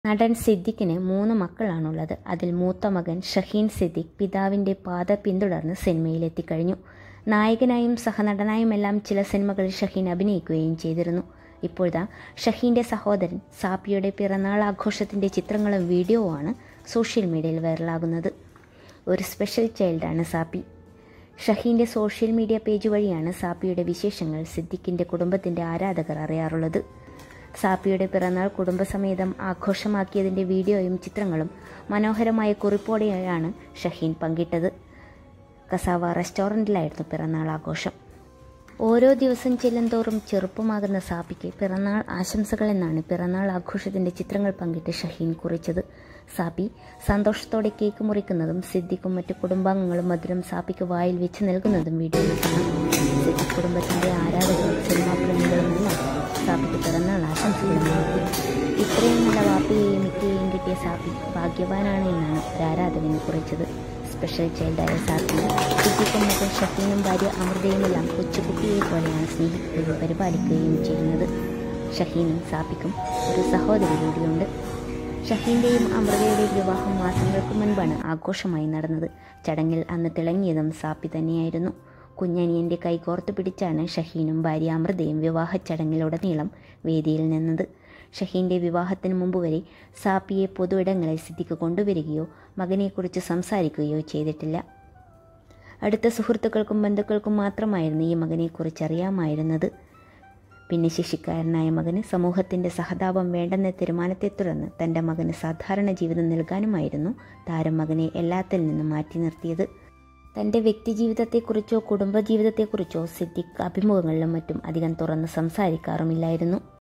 നടൻ സിദ്ദിഖിന് മൂന്ന് മക്കളാണുള്ളത് അതിൽ മൂത്ത മകൻ ഷഹീൻ സിദ്ദിഖ് പിതാവിൻ്റെ പാത പിന്തുടർന്ന് സിനിമയിലെത്തിക്കഴിഞ്ഞു നായകനായും സഹനടനായുമെല്ലാം ചില സിനിമകളിൽ ഷഹീൻ അഭിനയിക്കുകയും ചെയ്തിരുന്നു ഇപ്പോഴാ ഷഹീൻ്റെ സഹോദരൻ സാപ്പിയുടെ പിറന്നാൾ ആഘോഷത്തിൻ്റെ ചിത്രങ്ങളും വീഡിയോവുമാണ് സോഷ്യൽ മീഡിയയിൽ വൈറലാകുന്നത് ഒരു സ്പെഷ്യൽ ചൈൽഡാണ് സാപ്പി ഷഹീൻ്റെ സോഷ്യൽ മീഡിയ പേജ് വഴിയാണ് സാപ്പിയുടെ വിശേഷങ്ങൾ സിദ്ദിഖിൻ്റെ കുടുംബത്തിൻ്റെ ആരാധകർ അറിയാറുള്ളത് സാപ്പിയുടെ പിറന്നാൾ കുടുംബസമേതം ആഘോഷമാക്കിയതിൻ്റെ വീഡിയോയും ചിത്രങ്ങളും മനോഹരമായ കുറിപ്പോടെയാണ് ഷഹീൻ പങ്കിട്ടത് കസാവ റെസ്റ്റോറൻറ്റിലായിരുന്നു പിറന്നാൾ ആഘോഷം ഓരോ ദിവസം ചെല്ലുന്തോറും ചെറുപ്പമാകുന്ന സാപ്പിക്ക് പിറന്നാൾ ആശംസകളെന്നാണ് പിറന്നാൾ ആഘോഷത്തിൻ്റെ ചിത്രങ്ങൾ പങ്കിട്ട് ഷഹീൻ കുറിച്ചത് സാപ്പി സന്തോഷത്തോടെ കേക്ക് മുറിക്കുന്നതും സിദ്ദിഖും മറ്റു കുടുംബാംഗങ്ങളും മധുരം സാപ്പിക്ക് വായിൽ വെച്ച് നൽകുന്നതും വീഡിയോയിൽ കാണാം സിദ്ദിഖ് കുടുംബത്തിൻ്റെ ആരാധകരും സിനിമാ പ്രേമികളുമെല്ലാം സാപ്പിക്ക് പിറന്നാൾ ആശംസകളും നൽകി ഇത്രയും നല്ല വാപ്പയെയും മിക്കയെയും കിട്ടിയ സാപ്പി ഭാഗ്യവാനാണ് എന്നാണ് ഒരു ആരാധകൻ കുറിച്ചത് സ്പെഷ്യൽ ചൈൽഡായ സാപ്പി സിദ്ദിഖും മകൻ ഷഫീനും ഭാര്യ അമൃതയുമെല്ലാം കൊച്ചുകുട്ടിയെ പോലെയാണ് സ്നേഹിക്കുകയും പരിപാലിക്കുകയും ചെയ്യുന്നത് ഷഹീനും സാപ്പിക്കും ഒരു സഹോദരി കൂടിയുണ്ട് ഷഹീൻ്റെയും അമൃതയുടെയും വിവാഹം മാസങ്ങൾക്ക് മുൻപാണ് ആഘോഷമായി നടന്നത് ചടങ്ങിൽ അന്ന് തിളങ്ങിയതും സാപ്പി തന്നെയായിരുന്നു കുഞ്ഞനിയൻ്റെ കൈകോർത്ത് പിടിച്ചാണ് ഷഹീനും ഭാര്യ അമൃതയും വിവാഹ ചടങ്ങിലുടനീളം വേദിയിൽ നിന്നത് ഷഹീൻ്റെ വിവാഹത്തിന് മുമ്പ് വരെ സാപ്പിയെ പൊതുയിടങ്ങളിൽ സിദ്ദിഖ് കൊണ്ടുവരികയോ മകനെക്കുറിച്ച് സംസാരിക്കുകയോ ചെയ്തിട്ടില്ല അടുത്ത സുഹൃത്തുക്കൾക്കും ബന്ധുക്കൾക്കും മാത്രമായിരുന്നു ഈ മകനെക്കുറിച്ച് അറിയാമായിരുന്നത് ഭിന്നശേഷിക്കാരനായ മകന് സമൂഹത്തിൻ്റെ സഹതാപം വേണ്ടെന്ന തീരുമാനത്തെ തുടർന്ന് തൻ്റെ മകന് സാധാരണ ജീവിതം നൽകാനുമായിരുന്നു താരം മകനെ എല്ലാത്തിൽ നിന്നും മാറ്റി നിർത്തിയത് തൻ്റെ വ്യക്തിജീവിതത്തെക്കുറിച്ചോ കുടുംബജീവിതത്തെക്കുറിച്ചോ സിദ്ദിഖ് അഭിമുഖങ്ങളിലും മറ്റും അധികം തുറന്ന് സംസാരിക്കാറുമില്ലായിരുന്നു